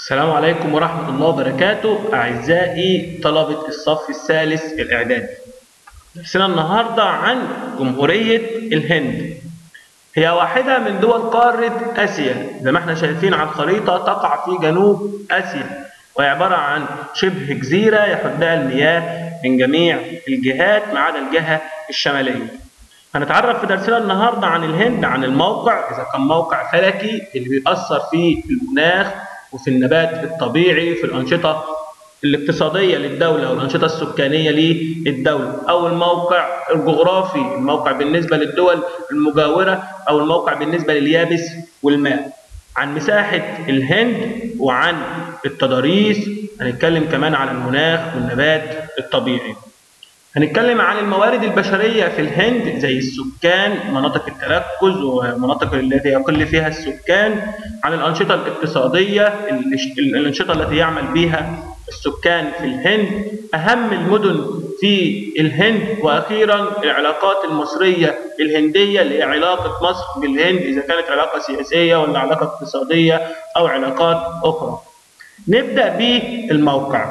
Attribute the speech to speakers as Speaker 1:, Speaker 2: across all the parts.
Speaker 1: السلام عليكم ورحمة الله وبركاته أعزائي طلبة الصف الثالث الإعدادي درسنا النهاردة عن جمهورية الهند هي واحدة من دول قارة آسيا زي ما احنا شايفين على الخريطة تقع في جنوب آسيا وهي عبارة عن شبه جزيرة يحدها المياه من جميع الجهات ما عدا الجهة الشمالية هنتعرف في درسنا النهاردة عن الهند عن الموقع إذا كان موقع فلكي اللي بيأثر في المناخ وفي النبات الطبيعي في الأنشطة الاقتصادية للدولة والأنشطة السكانية للدولة أو الموقع الجغرافي الموقع بالنسبة للدول المجاورة أو الموقع بالنسبة لليابس والماء عن مساحة الهند وعن التضاريس هنتكلم كمان عن المناخ والنبات الطبيعي هنتكلم عن الموارد البشرية في الهند زي السكان مناطق التركز ومناطق التي يقل فيها السكان عن الأنشطة الاقتصادية الأنشطة التي يعمل بها السكان في الهند أهم المدن في الهند وأخيرا العلاقات المصرية الهندية اللي هي علاقة مصر بالهند إذا كانت علاقة سياسية ولا علاقة اقتصادية أو علاقات أخرى نبدأ بالموقع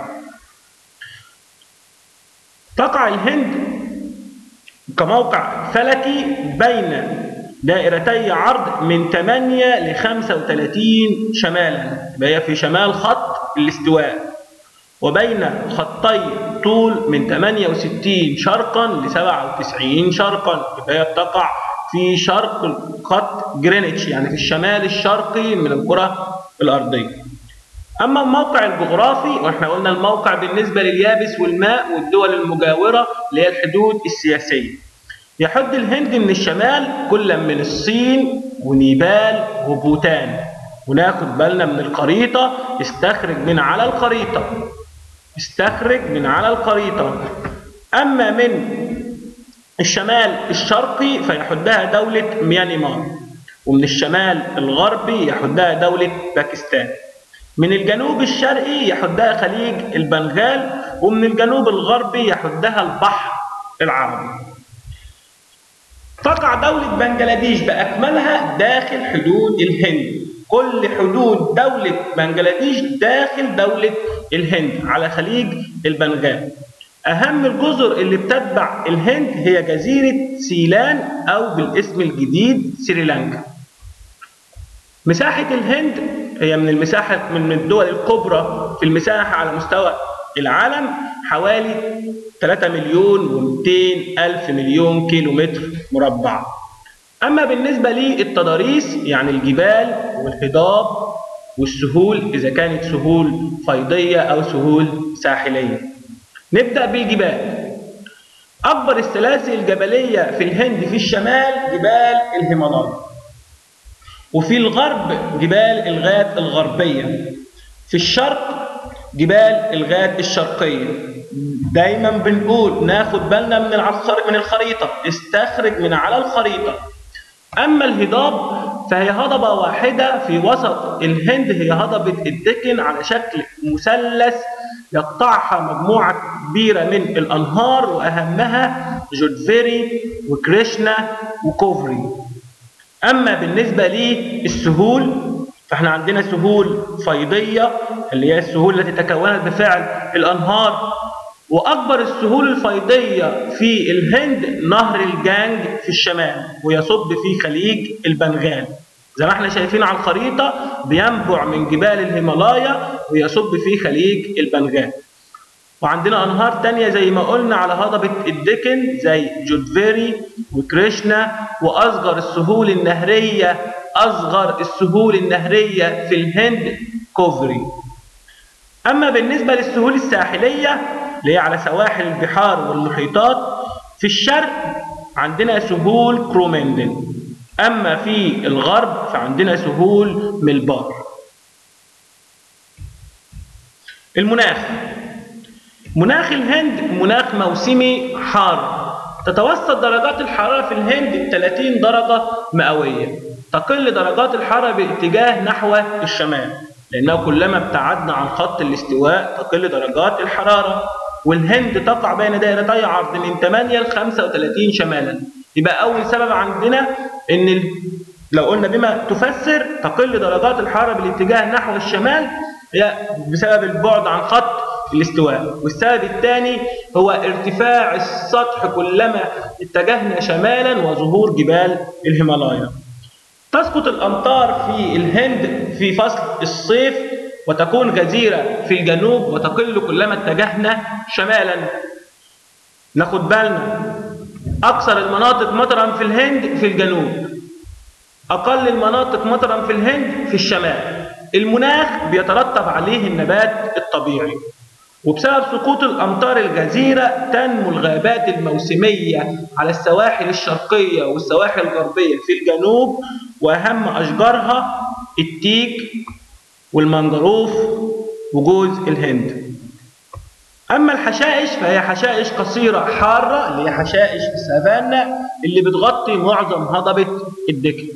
Speaker 1: تقع الهند كموقع فلكي بين دائرتي عرض من 8 ل 35 شمالا هي في شمال خط الاستواء وبين خطي طول من 68 شرقا ل 97 شرقا فهي بتقع في شرق خط جرينتش يعني في الشمال الشرقي من الكرة الأرضية أما الموقع الجغرافي وإحنا قلنا الموقع بالنسبة لليابس والماء والدول المجاورة اللي هي الحدود السياسية يحد الهند من الشمال كل من الصين ونيبال وبوتان وناخد بالنا من الخريطة استخرج من على الخريطة استخرج من على الخريطة أما من الشمال الشرقي فيحدها دولة ميانمار ومن الشمال الغربي يحدها دولة باكستان من الجنوب الشرقي يحدها خليج البنغال ومن الجنوب الغربي يحدها البحر العربي تقع دولة بنجلاديش بأكملها داخل حدود الهند كل حدود دولة بنجلاديش داخل دولة الهند على خليج البنغال أهم الجزر اللي بتتبع الهند هي جزيرة سيلان أو بالاسم الجديد سريلانكا مساحة الهند هي من المساحة من الدول الكبرى في المساحة على مستوى العالم حوالي 3 مليون و200 ألف مليون كيلو متر مربع أما بالنسبة للتضاريس يعني الجبال والهضاب والسهول إذا كانت سهول فيضية أو سهول ساحلية نبدأ بالجبال أكبر السلاسل الجبلية في الهند في الشمال جبال الهيمالايا وفي الغرب جبال الغات الغربية في الشرق جبال الغات الشرقية دايما بنقول ناخد بالنا من من الخريطة استخرج من على الخريطة أما الهضاب فهي هضبة واحدة في وسط الهند هي هضبة الدكن على شكل مثلث يقطعها مجموعة كبيرة من الأنهار وأهمها جودفيري وكريشنا وكوفري أما بالنسبة للسهول فاحنا عندنا سهول فيضية اللي هي السهول التي تكونت بفعل الأنهار وأكبر السهول الفيضية في الهند نهر الجانج في الشمال ويصب في خليج البنغال زي ما احنا شايفين على الخريطة بينبع من جبال الهيمالايا ويصب في خليج البنغال وعندنا أنهار تانية زي ما قلنا على هضبة الدكن زي جودفيري وكريشنا وأصغر السهول النهرية أصغر السهول النهرية في الهند كوفري أما بالنسبة للسهول الساحلية اللي هي على سواحل البحار والمحيطات في الشرق عندنا سهول كرومندل أما في الغرب فعندنا سهول ملبار المناخ مناخ الهند مناخ موسمي حار تتوسط درجات الحرارة في الهند 30 درجة مئوية تقل درجات الحرارة باتجاه نحو الشمال لأنه كلما ابتعدنا عن خط الاستواء تقل درجات الحرارة والهند تقع بين دائرتي عرض من 8 ل 35 شمالا يبقى أول سبب عندنا إن لو قلنا بما تفسر تقل درجات الحرارة بالاتجاه نحو الشمال هي بسبب البعد عن خط الاستواء والسبب الثاني هو ارتفاع السطح كلما اتجهنا شمالا وظهور جبال الهيمالايا تسقط الأمطار في الهند في فصل الصيف وتكون جزيرة في الجنوب وتقل كلما اتجهنا شمالا ناخد بالنا أكثر المناطق مطرا في الهند في الجنوب أقل المناطق مطرا في الهند في الشمال المناخ بيترتب عليه النبات الطبيعي وبسبب سقوط الأمطار الجزيرة تنمو الغابات الموسمية على السواحل الشرقية والسواحل الغربية في الجنوب وأهم أشجارها التيك والمنجروف وجوز الهند أما الحشائش فهي حشائش قصيرة حارة اللي هي حشائش السافانا اللي بتغطي معظم هضبة الدكن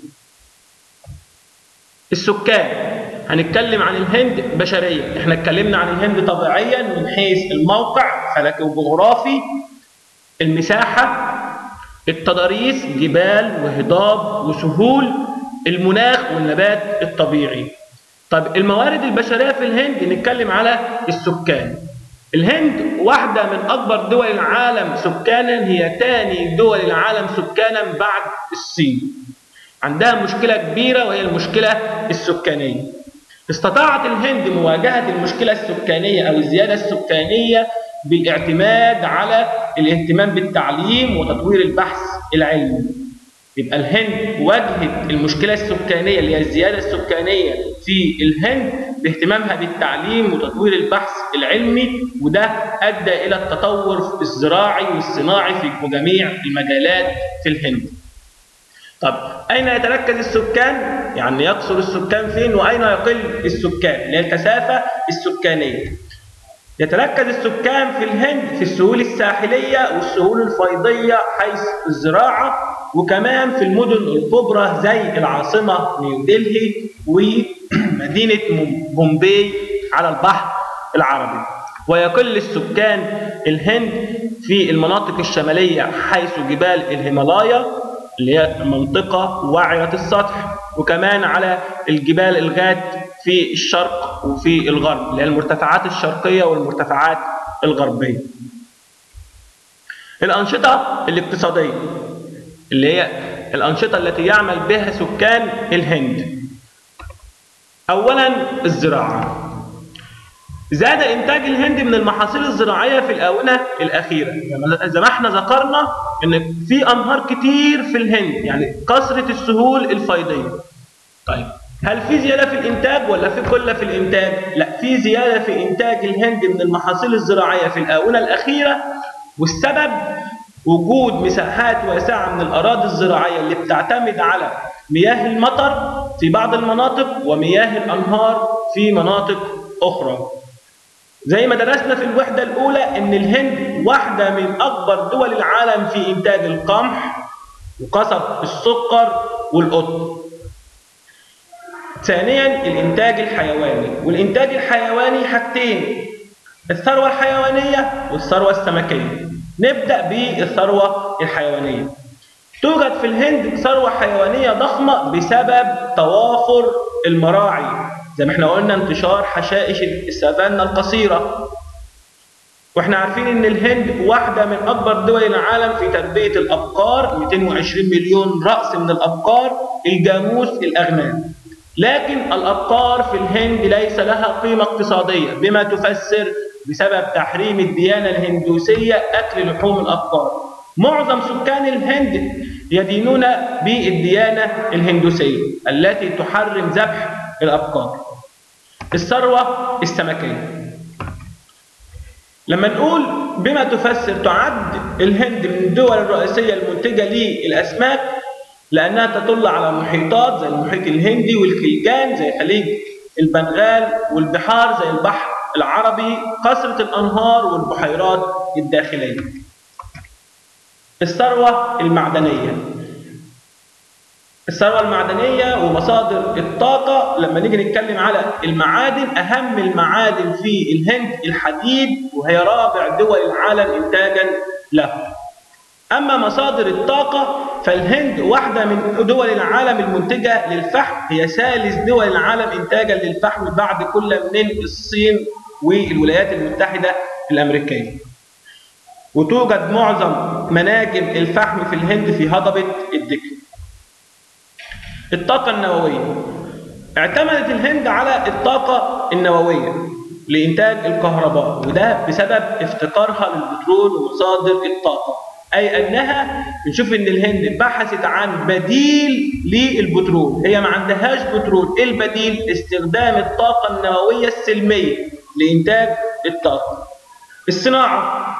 Speaker 1: السكان هنتكلم عن الهند بشريا احنا اتكلمنا عن الهند طبيعيا من حيث الموقع فلكي وجغرافي المساحة التضاريس جبال وهضاب وسهول المناخ والنبات الطبيعي طب الموارد البشرية في الهند نتكلم على السكان الهند واحدة من أكبر دول العالم سكانا هي ثاني دول العالم سكانا بعد الصين عندها مشكلة كبيرة وهي المشكلة السكانية استطاعت الهند مواجهة المشكلة السكانية أو الزيادة السكانية بالاعتماد على الاهتمام بالتعليم وتطوير البحث العلمي يبقى الهند واجهت المشكلة السكانية اللي هي الزيادة السكانية في الهند باهتمامها بالتعليم وتطوير البحث العلمي وده أدى إلى التطور الزراعي والصناعي في جميع المجالات في الهند طب أين يتركز السكان؟ يعني يقصر السكان فين وأين يقل السكان؟ اللي هي الكثافة السكانية. يتركز السكان في الهند في السهول الساحلية والسهول الفيضية حيث الزراعة وكمان في المدن الكبرى زي العاصمة نيودلهي ومدينة بومبي على البحر العربي. ويقل السكان الهند في المناطق الشمالية حيث جبال الهيمالايا اللي هي منطقة واعية السطح وكمان على الجبال الغات في الشرق وفي الغرب اللي هي المرتفعات الشرقية والمرتفعات الغربية الأنشطة الاقتصادية اللي هي الأنشطة التي يعمل بها سكان الهند أولا الزراعة زاد إنتاج الهند من المحاصيل الزراعية في الآونة الأخيرة زي ما احنا ذكرنا إن في أنهار كتير في الهند يعني كثرة السهول الفيضية طيب هل في زيادة في الإنتاج ولا في قلة في الإنتاج؟ لا في زيادة في إنتاج الهند من المحاصيل الزراعية في الآونة الأخيرة والسبب وجود مساحات واسعة من الأراضي الزراعية اللي بتعتمد على مياه المطر في بعض المناطق ومياه الأنهار في مناطق أخرى زي ما درسنا في الوحدة الأولى إن الهند واحدة من أكبر دول العالم في إنتاج القمح وقصب السكر والقطن. ثانيا الإنتاج الحيواني، والإنتاج الحيواني حاجتين الثروة الحيوانية والثروة السمكية. نبدأ بالثروة الحيوانية. توجد في الهند ثروة حيوانية ضخمة بسبب توافر المراعي زي ما احنا قلنا انتشار حشائش السافانا القصيرة واحنا عارفين ان الهند واحدة من اكبر دول العالم في تربية الابقار 220 مليون رأس من الابقار الجاموس الاغنام لكن الابقار في الهند ليس لها قيمة اقتصادية بما تفسر بسبب تحريم الديانة الهندوسية اكل لحوم الابقار معظم سكان الهند يدينون بالديانة الهندوسية التي تحرم ذبح الأبقار الثروة السمكية لما نقول بما تفسر تعد الهند من الدول الرئيسية المنتجة للأسماك لأنها تطل على محيطات زي المحيط الهندي والكلجان زي خليج البنغال والبحار زي البحر العربي كثرة الأنهار والبحيرات الداخلية الثروة المعدنية الثروة المعدنية ومصادر الطاقة لما نيجي نتكلم على المعادن أهم المعادن في الهند الحديد وهي رابع دول العالم إنتاجا له أما مصادر الطاقة فالهند واحدة من دول العالم المنتجة للفحم هي ثالث دول العالم إنتاجا للفحم بعد كل من الصين والولايات المتحدة الأمريكية وتوجد معظم مناجم الفحم في الهند في هضبة الدكن الطاقة النووية اعتمدت الهند على الطاقة النووية لإنتاج الكهرباء وده بسبب افتقارها للبترول ومصادر الطاقة أي أنها بنشوف إن الهند بحثت عن بديل للبترول هي ما عندهاش بترول إيه البديل استخدام الطاقة النووية السلمية لإنتاج الطاقة الصناعة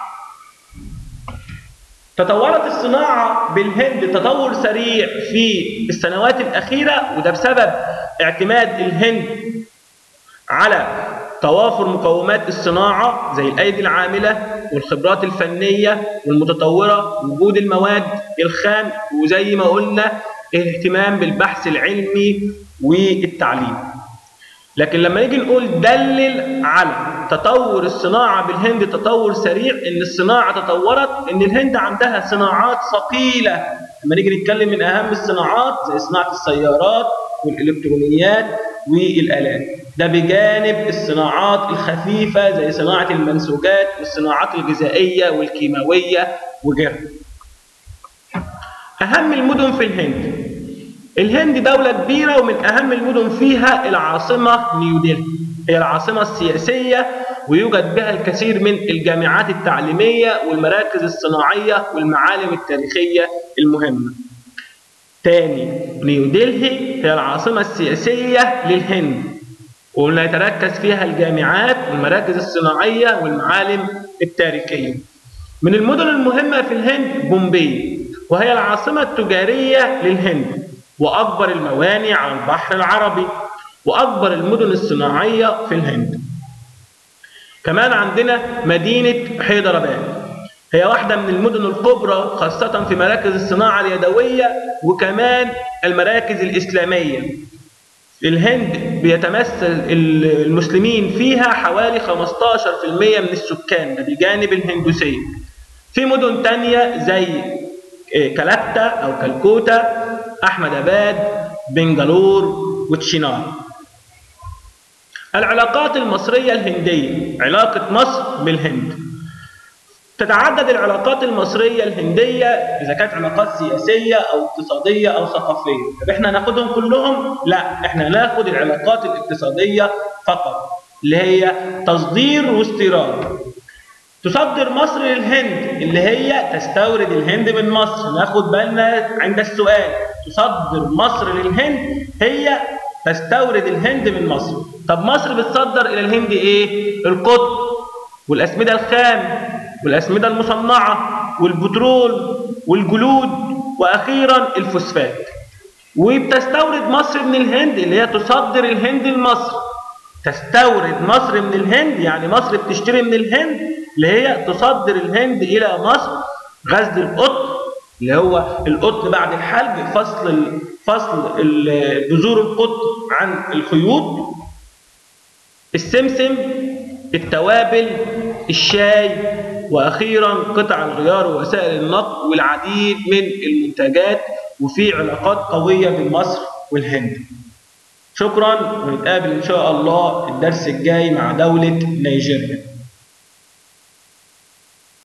Speaker 1: تطورت الصناعة بالهند تطور سريع في السنوات الأخيرة وده بسبب اعتماد الهند على توافر مقومات الصناعة زي الأيدي العاملة والخبرات الفنية والمتطورة وجود المواد الخام وزي ما قلنا الاهتمام بالبحث العلمي والتعليم لكن لما نيجي نقول دلل على تطور الصناعة بالهند تطور سريع ان الصناعة تطورت ان الهند عندها صناعات ثقيلة لما نيجي نتكلم من اهم الصناعات زي صناعة السيارات والالكترونيات والالات ده بجانب الصناعات الخفيفة زي صناعة المنسوجات والصناعات الغذائية والكيماوية وغيرها اهم المدن في الهند الهند دولة كبيرة ومن أهم المدن فيها العاصمة نيودلهي هي العاصمة السياسية ويوجد بها الكثير من الجامعات التعليمية والمراكز الصناعية والمعالم التاريخية المهمة تاني نيودلهي هي العاصمة السياسية للهند واللي يتركز فيها الجامعات والمراكز الصناعية والمعالم التاريخية من المدن المهمة في الهند بومبي وهي العاصمة التجارية للهند وأكبر الموانئ على البحر العربي وأكبر المدن الصناعية في الهند كمان عندنا مدينة حيدراباد هي واحدة من المدن الكبرى خاصة في مراكز الصناعة اليدوية وكمان المراكز الإسلامية الهند بيتمثل المسلمين فيها حوالي 15% من السكان ده بجانب الهندوسية في مدن تانية زي كلكتا أو كالكوتا أحمد أباد بنجلور وتشيناي العلاقات المصرية الهندية علاقة مصر بالهند تتعدد العلاقات المصرية الهندية إذا كانت علاقات سياسية أو اقتصادية أو ثقافية طب إحنا هناخدهم كلهم؟ لا إحنا ناخد العلاقات الاقتصادية فقط اللي هي تصدير واستيراد تصدر مصر للهند اللي هي تستورد الهند من مصر ناخد بالنا عند السؤال تصدر مصر للهند هي تستورد الهند من مصر طب مصر بتصدر الى الهند ايه القطن والاسمده الخام والاسمده المصنعه والبترول والجلود واخيرا الفوسفات وبتستورد مصر من الهند اللي هي تصدر الهند لمصر تستورد مصر من الهند يعني مصر بتشتري من الهند اللي هي تصدر الهند الى مصر غزل القطن اللي هو القطن بعد الحلب فصل فصل بذور القطن عن الخيوط السمسم التوابل الشاي واخيرا قطع الغيار ووسائل النقل والعديد من المنتجات وفي علاقات قويه بين مصر والهند شكرا ونتقابل ان شاء الله الدرس الجاي مع دوله نيجيريا